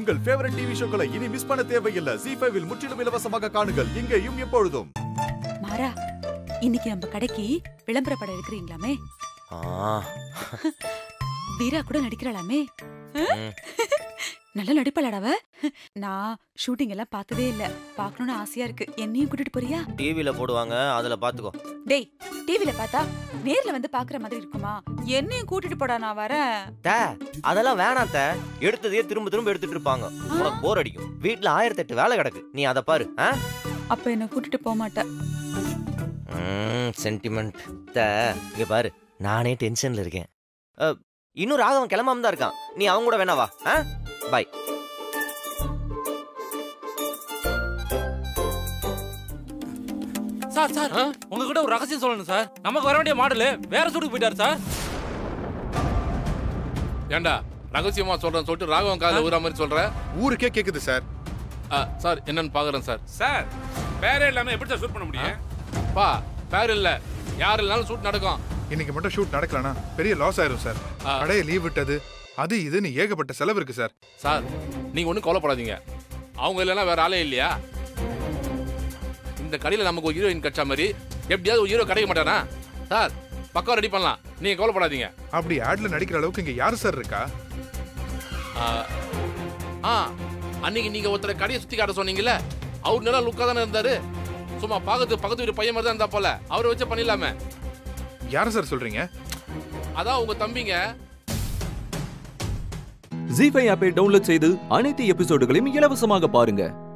உங்கள் favourite TV ஷோக்களை இனி miss பண்ண தேவையில்லை ஜி ஃபைவில் முற்றிலும் இலவசமாக காணுங்கள் இங்கேயும் எப்பொழுதும் மாறா இன்னைக்கு நம்ம கடைக்கு விளம்பர படம் எடுக்கிறீங்களாமே ஆ வீரா கூட நடிக்கிறாளாமே ம். நல்ல நடிப்பாளாடாவ நான் ஷூட்டிங் எல்லாம் பார்த்ததே இல்ல பார்க்கணும்னு ஆசையா இருக்கு என்னையும் கூட்டிட்டு போறியா டிவில போடுவாங்க அதுல பாத்துக்கோ டேய் டிவில பார்த்தா நேர்ல வந்து பாக்குற மாதிரி இருக்குமா என்னையும் கூட்டிட்டு போடா நான் வரேன் தே அதெல்லாம் வேணாம் தே எடுத்ததையே திரும்ப திரும்ப எடுத்துட்டு இருப்பாங்க உனக்கு போர் அடிக்கும் வீட்ல ஆயிரத்தி எட்டு வேலை கிடக்கு நீ அதை பாரு ஆ அப்ப என்ன கூட்டிட்டு போக மாட்டேன் சென்டிமெண்ட் தே இங்க பாரு நானே டென்ஷன்ல இருக்கேன் அ, இன்னும் ராகவன் கிளம்பாம தான் இருக்கான் நீ அவங்க கூட வேணா வா ஆ பாய் சார் சார் உங்ககிட்ட ஒரு ரகசியம் சொல்லணும் சார் நமக்கு வர வேண்டிய மாடலு வேற சூட்டுக்கு போயிட்டாரு சார் ஏண்டா ரகசியமா சொல்றேன் சொல்லிட்டு ராகவன் காதுல ஊற மாதிரி சொல்ற ஊருக்கே கேக்குது சார் ஆ, சார் என்னன்னு பாக்குறேன் சார் சார் பேரே இல்லாம எப்படி சார் ஷூட் பண்ண முடியும் பா பேர் இல்ல யார் இல்லனாலும் ஷூட் நடக்கும் இன்னைக்கு மட்டும் ஷூட் நடக்கலனா பெரிய லாஸ் ஆயிரும் சார் ஆ. கடையை லீவ் விட்டது அது இதுன்னு ஏகப்பட்ட செலவு இருக்கு சார் சார் நீங்க ஒண்ணும் கவலைப்படாதீங்க அவங்க இல்லைன்னா வேற ஆளே இல்லையா இந்த கடையில நமக்கு ஒரு ஹீரோயின் கிடைச்ச மாதிரி எப்படியாவது ஒரு ஹீரோ கிடைக்க மாட்டானா சார் பக்கம் ரெடி பண்ணலாம் நீங்க கவலைப்படாதீங்க அப்படி ஆட்ல நடிக்கிற அளவுக்கு இங்க யாரு சார் இருக்கா ஆ, ஆ அன்னைக்கு நீங்க ஒருத்தர் கடையை சுத்தி காட்ட சொன்னீங்கல்ல அவர் நல்லா லுக்கா தானே இருந்தாரு சும்மா பக்கத்து பக்கத்து வீட்டு பையன் மாதிரி தான் இருந்தா போல அவரை வச்சு பண்ணிடலாமே யார சார் சொல்றீங்க அதான் உங்க தம்பிங்க ஜி ஃபைவ் ஆப்பை டவுன்லோட் செய்து அனைத்து எபிசோடுகளையும் இலவசமாக பாருங்க